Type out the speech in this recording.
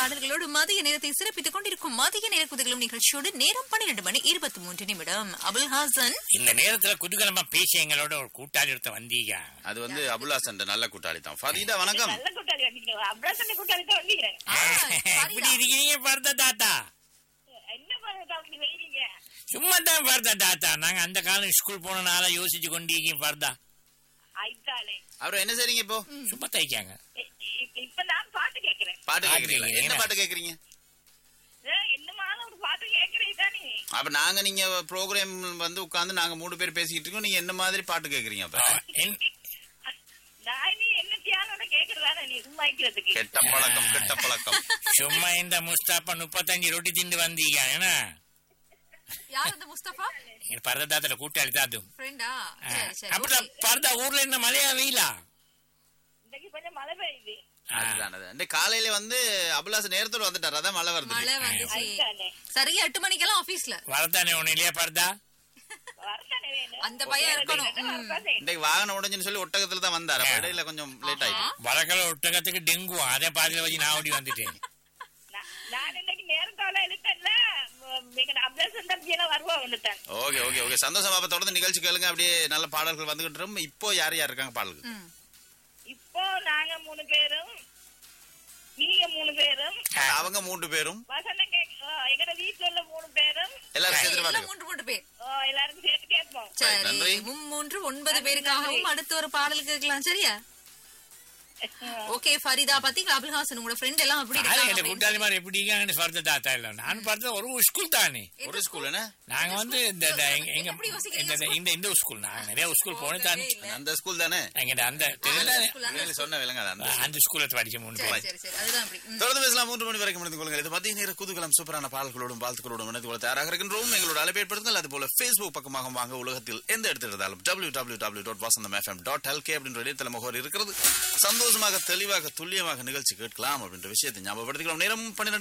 பாடல்களோடு மதிய நேரத்தை சிறப்பித்துக் கொண்டிருக்கும் மதிய நேர குதிகளும் நிகழ்ச்சியோடு நேரம் பன்னிரண்டு மணி இருபத்தி மூன்று நிமிடம் அபுல் ஹாசன் இந்த நேரத்துல குதூகலமா பேசி எங்களோட ஒரு கூட்டாளி ஒருத்த வந்தீங்க அது வந்து அபுல்லாசன் நல்ல கூட்டாளி தான் ஃபரீதா வணக்கம் நல்ல கூட்டாளி வந்தீங்களா அப்ராசன் கூட்டாளி தான் வந்தீங்க எப்படி இருக்கீங்க பரத தாத்தா என்ன பண்ண அப்படி வெயிறீங்க சும்மா தான் பரத தாத்தா நாங்க அந்த காலம் ஸ்கூல் போனனால யோசிச்சு கொண்டீங்க பரதா ஐத்தாளே அப்புறம் என்ன செய்றீங்க இப்போ சும்மா தைக்காங்க இ- இ- இப்ப நான் பாட்டு கேக்குறேன் பாட்டு பாட்டு கேக்குறீங்களா என்ன கேக்குறீங்க. பாட்டு கேக்குறீங்க ஏ, என்னமான ஒரு பாட்டு கேக்குறீங்க தானே அப்ப நாங்க நீங்க ப்ரோக்ராம் வந்து உட்கார்ந்து நாங்க மூணு பேர் பேசிக்கிட்டு இருக்கோம் நீங்க என்ன மாதிரி பாட்டு கேக்குறீங்க அப்ப என்- நான் நீ என்ன தியானோட கேக்குறதானே நீ சும்மா வைக்கிறதுக்கு கெட்ட பழக்கம் கெட்ட பழக்கம் சும்மா இந்த முஸ்தாப்பா முப்பத்தஞ்சு ரொட்டி திண்டு வந்தீங்க ஏன்னா யார் அந்த முஸ்தபா பரத தாத்தா கூட்டாளி தான் அதுவும் ஃப்ரெண்டா சரி சரி அப்படிதான் பரதா ஊர்ல என்ன மழையா வெயிலா இன்னைக்கு கொஞ்சம் மழை பெய்யுது அதுதான் அது. இந்த காலையில வந்து அபுல்லாசன் நேரத்தோட வந்துட்டார் அதான் மழை வருது மழை வந்துச்சு ஐத்தானே சரியா எட்டு மணிக்கெல்லாம் ஆபீஸ்ல வரத்தானே ஒண்ணு இல்லையா பரதா வரத்தானே வேணும் அந்த பையன் இருக்கணும். ம். வரத்தானே. இன்னைக்கு வாகனம் உடஞ்சுன்னு சொல்லி ஒட்டகத்துல தான் வந்தார் அப்ப இடையில கொஞ்சம் லேட் ஆயிட்டு வரக்கல ஒட்டகத்துக்கு டெங்கு அதே பாதியில வச்சு நான் ஓடி வந்துட்டேன் நான் நான் இன்னைக்கு நேரத்தோட எழுத்தல்ல எங்க அப்ராசன் தம்பி எல்லாம் வருவா வந்துட்டேன் ஓகே ஓகே ஓகே சந்தோஷம் அப்ப தொடர்ந்து நிகழ்ச்சி கேளுங்க அப்படியே நல்ல பாடல்கள் வந்துகிட்டு இருக்கும் இப்போ யார் யார் இருக்காங்க பாடலுக்கு ம். இப்போ நாங்க மூணு பேரும் நீங்க மூணு பேரும் அவங்க மூன்று பேரும் வசனம் கேக் ஆ, எங்கட வீட்டுல உள்ள மூணு பேரும் எல்லாரும் சேர்த்து எல்லாம் பாருங்க மூன்று மூன்று பேர் ஆ, எல்லாருக்கும் சேர்த்து கேட்போம் சரி நன்றி. மும் மூன்று ஒன்பது பேருக்காகவும் அடுத்து ஒரு பாடல் கேட்கலாம் சரியா ஓகே ஃபரிதா பாத்தீங்களா அபுல் ஹாசன் உங்களோட ஃப்ரெண்ட் எல்லாம் அப்படி யாரு என் இருக்காங்க கூட்டாளி மாதிரி எப்படி இருக்காங்கன்னு பரத தாத்தா இல்ல நான் பரத ஒரு ஸ்கூல் தானே ஒரு ஸ்கூல் என்ன நாங்க வந்து இந்த இந்த எங்க- எங்க எப்படி யோசிக்கிறீங்க இந்த- இந்த இந்த ஸ்கூல் நாங்க நிறைய ஸ்கூல் போனது தானே அந்த ஸ்கூல் தானே எங்க அந்த தெரியுதானே? உண்மையிலே சொன்ன விலங்கு அந்த அந்த ஸ்கூல்ல படிச்ச மூணு சரி பேர் சரி சரி அதுதான் அப்படி ம். தொடர்ந்து பேசலாம் மூன்று மணி வரைக்கும் முடிந்து கொள்ளுங்கள் இது மத்திய நேர குதூகலம் சூப்பரான பாடல்களோடும் வாழ்த்துக்களோடும் இணைந்து கொள்ள தயாராக இருக்கின்றோம் எங்களோட அழைப்பை ஏற்படுத்துங்கள் அது போல ஃபேஸ்புக் பக்கமாக வாங்க உலகத்தில் எந்த இடத்தில் இருந்தாலும் W W W dot Vasantham FM dot LK அப்படின்ற இணையதள முகவரி இருக்கிறது சந்தோஷமாக தெளிவாக துல்லியமாக நிகழ்ச்சி கேட்கலாம் அப்படின்ற விஷயத்தை ஞாபகப்படுத்திக்கலாம் நேரம் பன்னிரண்டு